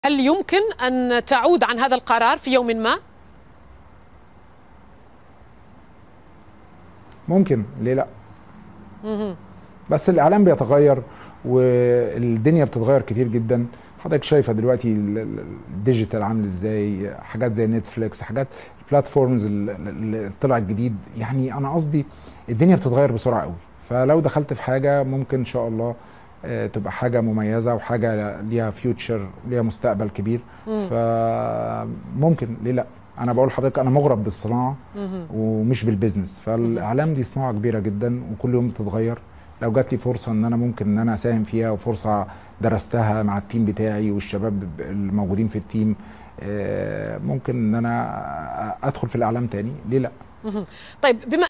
هل يمكن أن تعود عن هذا القرار في يوم ما؟ ممكن ليه لا بس الاعلام بيتغير والدنيا بتتغير كتير جدا حضرتك شايفه دلوقتي ال- ال- الديجيتال عامل ازاي حاجات زي نتفليكس حاجات البلاتفورمز اللي طلعت جديد يعني انا قصدي الدنيا بتتغير بسرعه قوي فلو دخلت في حاجه ممكن ان شاء الله آه، تبقى حاجه مميزه وحاجه ليها فيوتشر ليها مستقبل كبير فممكن ليه لا انا بقول لحضرتك انا مغرب بالصناعه ومش بالبيزنس فالاعلام دي صناعه كبيره جدا وكل يوم بتتغير لو جات لي فرصه ان انا ممكن ان انا اساهم فيها وفرصه درستها مع التيم بتاعي والشباب الموجودين في التيم آه، ممكن ان انا ادخل في الاعلام تاني ليه لا طيب بما